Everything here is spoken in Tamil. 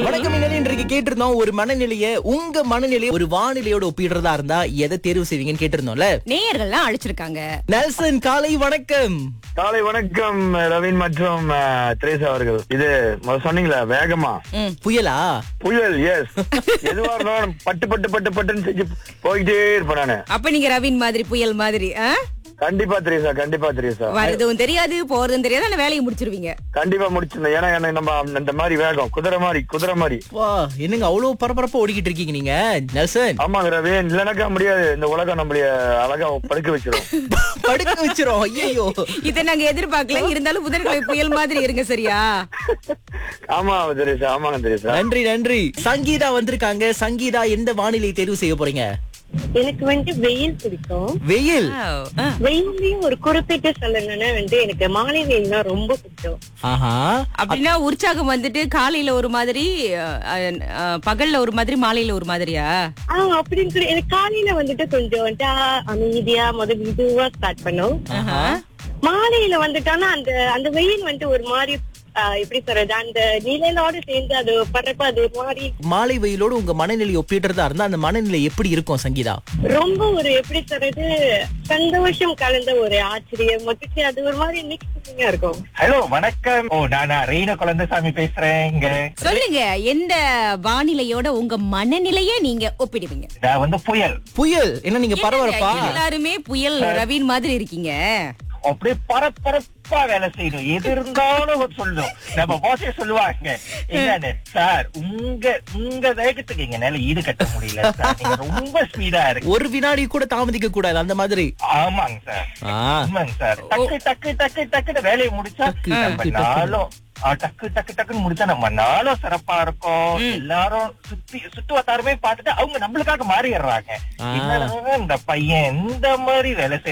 வணக்கம் இனி இன்றைக்கு கேட்டிருந்தோம் ஒரு மனநிலையை உங்க மனநிலையை ஒரு வானிலையோட ஒப்பிடுறதா இருந்தா எதை தேர்வு செய்வீங்கன்னு கேட்டிருந்தோம்ல நேயர்கள்லாம் அழைச்சிருக்காங்க நெல்சன் காலை வணக்கம் காலை வணக்கம் ரவீன் மற்றும் அஹ், திரேசா அவர்கள் இது முதல்ல சொன்னீங்களா வேகமா ம். புயலா புயல் எஸ் எதுவா இருந்தாலும் பட்டு பட்டு பட்டு பட்டுன்னு செஞ்சு போயிட்டே இருப்பேன் நானு அப்ப நீங்க ரவின் மாதிரி புயல் மாதிரி ஆ? கண்டிப்பா திரேசா கண்டிப்பா திரேசா வரதும் தெரியாது போறதும் தெரியாது ஆனா வேலையை முடிச்சிருவீங்க கண்டிப்பா முடிச்சிருந்தேன் ஏன்னா எனக்கு நம்ம இந்த மாதிரி வேகம் குதிரை மாதிரி குதிரை மாதிரி வா என்னங்க அவ்வளவு பரபரப்பா ஓடிக்கிட்டு இருக்கீங்க நீங்க நெல்சன் ஆமாங்க ரவீன் இல்லைனாக்கா முடியாது இந்த உலகம் நம்மளைய அழகா படுக்க வச்சிரும் படுக்க வச்சிரும் ஐயோ இதை நாங்க எதிர்பார்க்கல இருந்தாலும் புதன்கிழமை புயல் மாதிரி இருங்க சரியா ஆமா திரேசா ஆமாங்க திரேசா நன்றி நன்றி சங்கீதா வந்திருக்காங்க சங்கீதா எந்த வானிலை தேர்வு செய்ய போறீங்க எனக்கு வந்து வெயில் பிடிக்கும் வெயில் ஆ. வெயிலையும் ஒரு குறிப்பிட்டு சொல்லணும்னா வந்து எனக்கு மாலை வெயில் தான் ரொம்ப பிடிக்கும் ஆஹா அப்படின்னா உற்சாகம் வந்துட்டு காலையில ஒரு மாதிரி அ, அ, பகல்ல ஒரு மாதிரி மாலையில ஒரு மாதிரியா ஆஹ் அப்படின்னு சொல்லி எனக்கு காலையில வந்துட்டு கொஞ்சம் வந்துட்டு ஆ, அமைதியா முத மெதுவா ஸ்டார்ட் பண்ணும் ஆஹா. மாலையில வந்துட்டானா அந்த அந்த வெயில் வந்துட்டு ஒரு மாதிரி ஆ, எப்படி சொல்றது அந்த நிழலோட சேர்ந்து அது படுறப்ப அது ஒரு மாதிரி மாலை வெயிலோடு உங்க மனநிலை ஒப்பிடுறதா இருந்தா அந்த மனநிலை எப்படி இருக்கும் சங்கீதா ரொம்ப ஒரு எப்படி சொல்றது சந்தோஷம் கலந்த ஒரு ஆச்சரியம் மொத்தச்சு அது ஒரு மாதிரி மிக்ஸ் இருக்கும் ஹலோ வணக்கம் ஓ நானா ரெய்ன குழந்தைசாமி பேசுறேங்க சொல்லுங்க எந்த வானிலையோட உங்க மனநிலையை நீங்க ஒப்பிடுவீங்க நான் வந்து புயல் புயல் என்ன நீங்க பரபரப்பா எல்லாருமே புயல் ரவின் மாதிரி இருக்கீங்க அப்படியே பரபரப்பா வேலை செய்யணும் எது இருந்தாலும் சொல்லணும் நம்ம போசே சொல்லுவாங்க என்னன்னு சார் உங்க உங்க வேகத்துக்கு எங்கனால ஈடு கட்ட முடியல சார் நீங்க ரொம்ப ஸ்பீடா இருக்கு ஒரு வினாடி கூட தாமதிக்க கூடாது அந்த மாதிரி ஆமாங்க சார் ஆ, ஆமாங்க சார் டக்கு டக்கு டக்கு டக்குன்னு வேலையை முடிச்சா டக்கு, நம்ம டக்கு, டக்கு. நாளும் ஆ, டக்கு டக்கு டக்குன்னு முடிச்சா நம்ம நாளும் சிறப்பா இருக்கும் எல்லாரும் சுத்தி சுத்து வட்டாரமே பார்த்துட்டு அவங்க நம்மளுக்காக மாறிடுறாங்க ஆ. என்னடா இந்த பையன் இந்த மாதிரி வேலை செய்ய